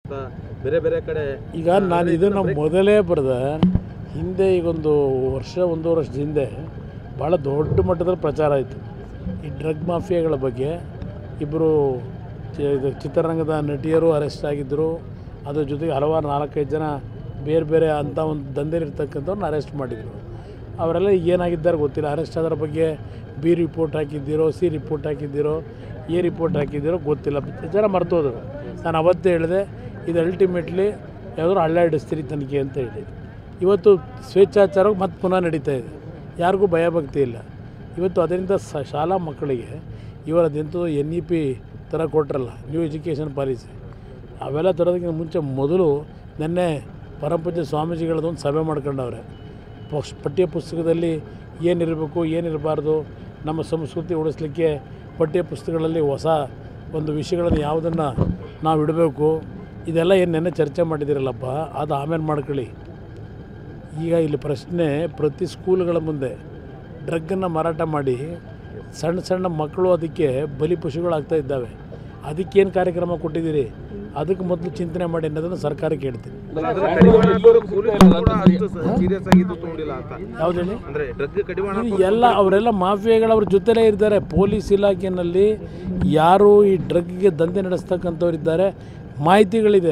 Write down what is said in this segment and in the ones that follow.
ಅಂತ ಬೇರೆ ಬೇರೆ ಕಡೆ ಈಗ ನಾನು ಇದನ್ನು ಮೊದಲೇ ಬರೆದೆ ಹಿಂದೆ ಈಗೊಂದು ವರ್ಷ ಒಂದೂವರೆ ವರ್ಷದ ಹಿಂದೆ ಭಾಳ ದೊಡ್ಡ ಮಟ್ಟದಲ್ಲಿ ಪ್ರಚಾರ ಆಯಿತು ಈ ಡ್ರಗ್ ಮಾಫಿಯಾಗಳ ಬಗ್ಗೆ ಇಬ್ಬರು ಇದು ಚಿತ್ರರಂಗದ ನಟಿಯರು ಅರೆಸ್ಟ್ ಆಗಿದ್ದರು ಅದ್ರ ಜೊತೆಗೆ ಹಲವಾರು ನಾಲ್ಕೈದು ಜನ ಬೇರೆ ಬೇರೆ ಅಂಥ ಒಂದು ದಂಧೆಲಿರ್ತಕ್ಕಂಥವ್ರನ್ನ ಅರೆಸ್ಟ್ ಮಾಡಿದರು ಅವರೆಲ್ಲ ಏನಾಗಿದ್ದಾರೆ ಗೊತ್ತಿಲ್ಲ ಅರೆಸ್ಟ್ ಆದ್ರ ಬಗ್ಗೆ ಬಿ ರಿಪೋರ್ಟ್ ಹಾಕಿದ್ದೀರೋ ಸಿ ರಿಪೋರ್ಟ್ ಹಾಕಿದ್ದೀರೋ ಎ ರಿಪೋರ್ಟ್ ಹಾಕಿದ್ದೀರೋ ಗೊತ್ತಿಲ್ಲ ಜನ ಮರ್ತೋದ್ರು ನಾನು ಅವತ್ತೇ ಹೇಳಿದೆ ಇದು ಅಲ್ಟಿಮೇಟ್ಲಿ ಯಾವುದಾದ್ರು ಹಳ್ಳ ಹಿಡಿಸ್ತೀರಿ ತನಿಖೆ ಅಂತ ಹೇಳಿ ಇವತ್ತು ಸ್ವೇಚ್ಛಾಚಾರಕ್ಕೆ ಮತ್ತೆ ಪುನಃ ನಡೀತಾ ಇದೆ ಯಾರಿಗೂ ಭಯಭಕ್ತಿ ಇಲ್ಲ ಇವತ್ತು ಅದರಿಂದ ಸ ಶಾಲಾ ಮಕ್ಕಳಿಗೆ ಇವರದ್ದೆಂಥದ್ದು ಎನ್ ಇ ಪಿ ಥರ ಕೊಟ್ರಲ್ಲ ನ್ಯೂ ಎಜುಕೇಷನ್ ಪಾಲಿಸಿ ಅವೆಲ್ಲ ತರೋದಕ್ಕಿಂತ ಮುಂಚೆ ಮೊದಲು ನಿನ್ನೆ ಪರಮಪೂಜ್ಯ ಸ್ವಾಮೀಜಿಗಳದೊಂದು ಸಭೆ ಮಾಡ್ಕೊಂಡವ್ರೆ ಪುಸ್ ಪಠ್ಯ ಪುಸ್ತಕದಲ್ಲಿ ಏನಿರಬೇಕು ಏನಿರಬಾರ್ದು ನಮ್ಮ ಸಂಸ್ಕೃತಿ ಉಳಿಸ್ಲಿಕ್ಕೆ ಪಠ್ಯ ಪುಸ್ತಕಗಳಲ್ಲಿ ಹೊಸ ಒಂದು ವಿಷಯಗಳನ್ನು ಯಾವುದನ್ನು ನಾವು ಇಡಬೇಕು ಇದೆಲ್ಲ ಏನು ನೆನ್ನೆ ಚರ್ಚೆ ಮಾಡಿದ್ದೀರಲ್ಲಪ್ಪ ಅದು ಆಮೇಲೆ ಮಾಡ್ಕೊಳ್ಳಿ ಈಗ ಇಲ್ಲಿ ಪ್ರಶ್ನೆ ಪ್ರತಿ ಸ್ಕೂಲ್ಗಳ ಮುಂದೆ ಡ್ರಗ್ಗನ್ನು ಮಾರಾಟ ಮಾಡಿ ಸಣ್ಣ ಸಣ್ಣ ಮಕ್ಕಳು ಅದಕ್ಕೆ ಬಲಿಪಶುಗಳಾಗ್ತಾ ಇದ್ದಾವೆ ಅದಕ್ಕೇನು ಕಾರ್ಯಕ್ರಮ ಕೊಟ್ಟಿದ್ದೀರಿ ಅದಕ್ಕೆ ಮೊದಲು ಚಿಂತನೆ ಮಾಡಿ ಅನ್ನೋದನ್ನು ಸರ್ಕಾರಕ್ಕೆ ಹೇಳ್ತೀನಿ ಅದನ್ನ ಕಡಿವಾಣ ಹಾಕೋರು ಪೊಲೀಸರು ಕೂಡ ಅಷ್ಟು ಸೀರಿಯಸ್ ಆಗಿ ಇದು ತಗೊಂಡಿಲ್ಲ ಅಂತ ಯಾವ್ದು ಹೇಳಿ ಅಂದ್ರೆ ಡ್ರಗ್ ಕಡಿವಾಣ ಇದು ಎಲ್ಲ ಅವರೆಲ್ಲ ಮಾಫಿಯಾಗಳು ಅವ್ರ ಜೊತೆಲೇ ಇದ್ದಾರೆ ಪೊಲೀಸ್ ಇಲಾಖೆಯಲ್ಲಿ ಯಾರು ಈ ಡ್ರಗ್ಗೆ ದಂಧೆ ನಡೆಸ್ತಕ್ಕಂಥವ್ರು ಇದ್ದಾರೆ ಮಾಹಿತಿಗಳಿದೆ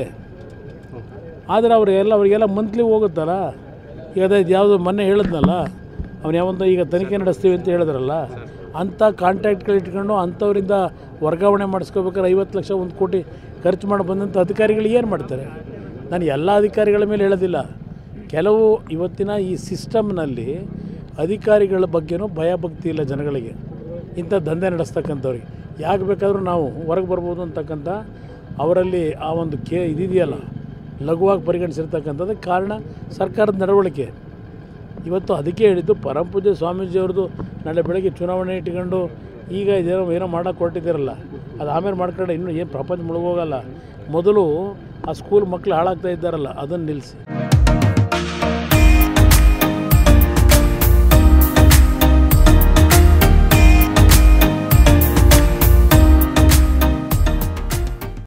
ಆದರೆ ಅವರಿಗೆಲ್ಲ ಅವರಿಗೆಲ್ಲ ಮಂತ್ಲಿ ಹೋಗುತ್ತಲ್ಲ ಈಗ ಅದೇ ಯಾವುದು ಮೊನ್ನೆ ಹೇಳಿದ್ನಲ್ಲ ಅವ್ನು ಯಾವಂತ ಈಗ ತನಿಖೆ ನಡೆಸ್ತೀವಿ ಅಂತ ಹೇಳಿದ್ರಲ್ಲ ಅಂಥ ಕಾಂಟ್ಯಾಕ್ಟ್ಗಳು ಇಟ್ಕೊಂಡು ಅಂಥವರಿಂದ ವರ್ಗಾವಣೆ ಮಾಡಿಸ್ಕೋಬೇಕಾದ್ರೆ ಐವತ್ತು ಲಕ್ಷ ಒಂದು ಕೋಟಿ ಖರ್ಚು ಮಾಡಿ ಬಂದಂಥ ಅಧಿಕಾರಿಗಳು ಏನು ಮಾಡ್ತಾರೆ ನಾನು ಎಲ್ಲ ಅಧಿಕಾರಿಗಳ ಮೇಲೆ ಹೇಳೋದಿಲ್ಲ ಕೆಲವು ಇವತ್ತಿನ ಈ ಸಿಸ್ಟಮ್ನಲ್ಲಿ ಅಧಿಕಾರಿಗಳ ಬಗ್ಗೆನೂ ಭಯಭಕ್ತಿ ಇಲ್ಲ ಜನಗಳಿಗೆ ಇಂಥ ದಂಧೆ ನಡೆಸ್ತಕ್ಕಂಥವ್ರಿಗೆ ಯಾಕೆ ಬೇಕಾದರೂ ನಾವು ಹೊರಗೆ ಬರ್ಬೋದು ಅಂತಕ್ಕಂಥ ಅವರಲ್ಲಿ ಆ ಒಂದು ಕೇ ಇದಿದೆಯಲ್ಲ ಲಘುವಾಗಿ ಪರಿಗಣಿಸಿರ್ತಕ್ಕಂಥದ್ದಕ್ಕೆ ಕಾರಣ ಸರ್ಕಾರದ ನಡವಳಿಕೆ ಇವತ್ತು ಅದಕ್ಕೆ ಹೇಳಿದ್ದು ಪರಮಪೂಜ್ಯ ಸ್ವಾಮೀಜಿಯವ್ರದ್ದು ನಾಳೆ ಬೆಳಗ್ಗೆ ಚುನಾವಣೆ ಇಟ್ಕೊಂಡು ಈಗ ಇದೇನೋ ಏನೋ ಮಾಡೋಕೆ ಹೊರಟಿದ್ದೀರಲ್ಲ ಅದು ಆಮೇಲೆ ಮಾಡ್ಕೊಂಡ್ರೆ ಇನ್ನೂ ಏನು ಪ್ರಪಂಚ ಮುಳುಗೋಗಲ್ಲ ಮೊದಲು ಆ ಸ್ಕೂಲ್ ಮಕ್ಕಳು ಹಾಳಾಗ್ತಾ ಇದ್ದಾರಲ್ಲ ಅದನ್ನು ನಿಲ್ಲಿಸಿ